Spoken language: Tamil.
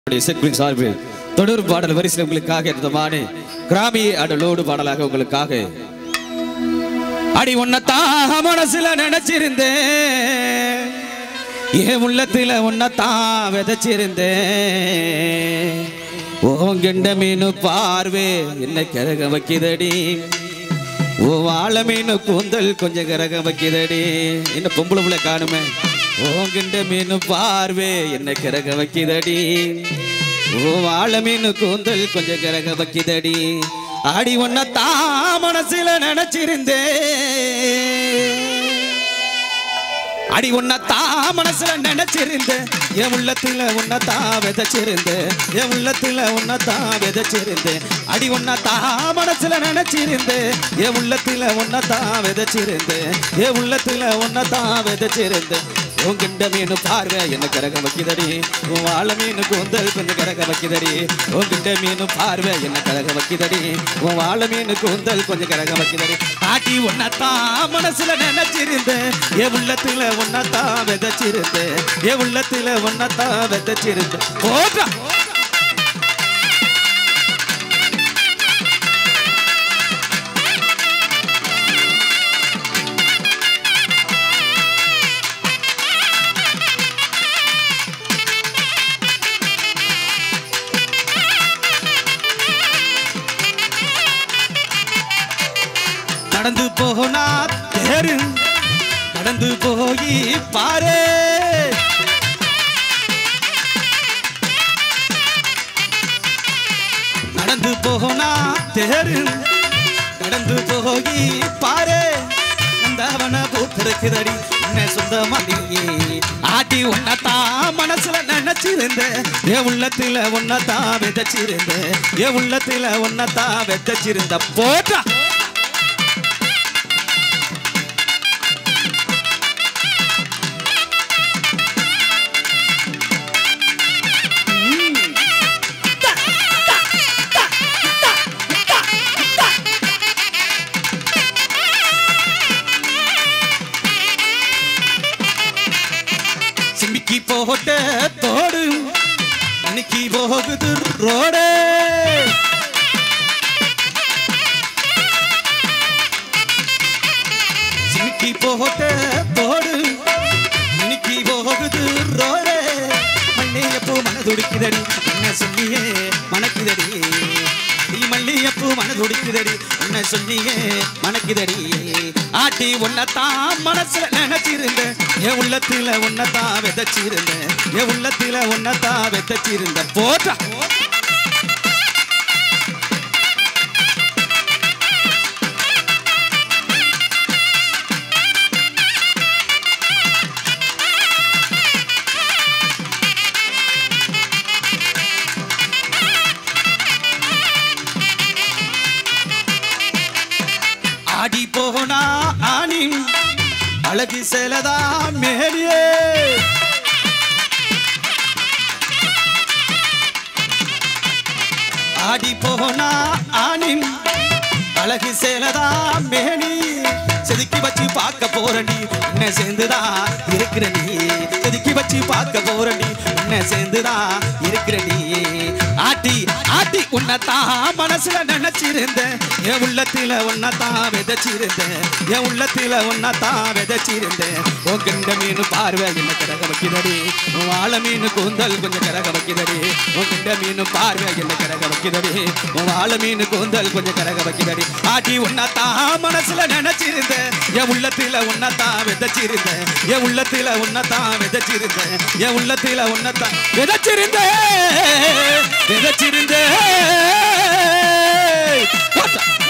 இசைக்குழுவின் சார்பில் தொடர் பாடல் வரிசையில் உங்களுக்காக இருந்தமான கிராமிய அடலோடு பாடலாக உங்களுக்காக அடி உன்னத்தான் மனசுல நினைச்சிருந்தேன் என் உள்ளத்துல உன்னத்தான் விதைச்சிருந்தேன் ஓங்கெண்ட மீனு பார்வே என்ன கிரக வைக்குதடி ஓ வாழ மீனு கூந்தல் கொஞ்சம் கிரக வைக்குதடி என்ன பொம்பளை பிள்ளை காணுமே ஓங்கிண்ட மீனு பார்வே என்ன கிரக வைக்குதடி ஓ வாழ மீனு கூந்தல் கொஞ்சம் கிரக வைக்குதடி அடி ஒன்ன தா மனசுல நினைச்சிருந்தேன் அடி உன்னத்தா மனசுல நினைச்சிருந்தேன் என் உள்ளத்துல உன்னத்தா விதைச்சிருந்தேன் என் உள்ளத்துல உன்னத்தா விதைச்சிருந்தேன் அடி உன்னத்தா மனசுல நினைச்சிருந்தேன் என் உள்ளத்துல உன்னத்தா விதைச்சிருந்தேன் என் உள்ளத்துல உன்னத்தா விதைச்சிருந்தேன் உன் கிண்ட மீன் பார்வை என்ன கரக வைக்குதடி உன் வாழ மீன் கூந்தல் கொஞ்சம் கரக வைக்குதடி உன் கிண்ட மீன் பார்வை என்ன கரக வைக்குதடி உன் வாழ மீன் கூந்தல் கொஞ்சம் கரக வைக்குதடி ஆட்டி உன்னத்தான் மனசுல நினைச்சிருந்தேன் என் உள்ளத்துல உன்னத்தான் விதைச்சிருந்தேன் என் உள்ளத்துல உன்னத்தான் விதைச்சிருந்தேன் போட்டா நடந்து போனா தேரு நடந்து போய் பாரு நடந்து போனா தேரு நடந்து போய் பாரு நந்தவன பூத்திருக்குதடி உன்னை சொந்தமாடியே ஆட்டி உன்னத்தான் மனசுல நினைச்சிருந்தேன் என் உள்ளத்துல உன்னத்தான் விதைச்சிருந்தேன் என் உள்ளத்துல உன்னத்தான் விதைச்சிருந்த போட்டா சிமிக்கி போட்ட தோடு அன்னைக்கு போகுது ரோடு சிமிக்கி போட்ட தோடு இன்னைக்கு போகுது ரோடு மல்லியப்பூ மனதுடிக்குதடி என்ன சொல்லியே மணக்குதடி நீ மல்லியப்பூ மனதுடிக்குதடி என்ன சொல்லியே மணக்குதடி ஆட்டி உன்னத்தான் மனசுல நினைச்சிருந்தேன் என் உள்ளத்துல உன்னத்தான் விதைச்சிருந்தேன் என் உள்ளத்துல உன்னத்தான் விதைச்சிருந்த போட்டா ஆடி போனா ஆணி அழகு செலதா மேலியே ஆடி போனா ஆணி அழகு சேலதா மேனி செதுக்கி வச்சு பார்க்க போறடி உன்னை சேர்ந்துதா இருக்கிற நீ செதுக்கி வச்சு பார்க்க போறடி உன்னை சேர்ந்துதா இருக்கிற நீ ஆட்டி ஆட்டி உன்னத்தான் மனசுல நினைச்சிருந்தேன் என் உள்ளத்துல உன்னத்தான் விதைச்சிருந்தேன் என் உள்ளத்துல உன்னத்தான் விதைச்சிருந்தேன் உன் கிண்ட மீன் பார்வை என்ன கரக வைக்குதடி உன் வாழை மீன் கூந்தல் கொஞ்சம் கரக வைக்குதடி உன் கிண்ட மீன் பார்வை என்ன கரக வைக்குதடி உன் வாழை மீன் கூந்தல் கொஞ்சம் கரக வைக்குதடி ஆட்டி உன்னத்தான் மனசுல நினைச்சிருந்தேன் என் உள்ளத்துல உன்னத்தான் விதைச்சிருந்தேன் என் உள்ளத்துல உன்னத்தான் விதைச்சிருந்தேன் என் உள்ளத்துல உன்னத்தான் விதைச்சிருந்தேன் விதைச்சிருந்தேன் போட்டா.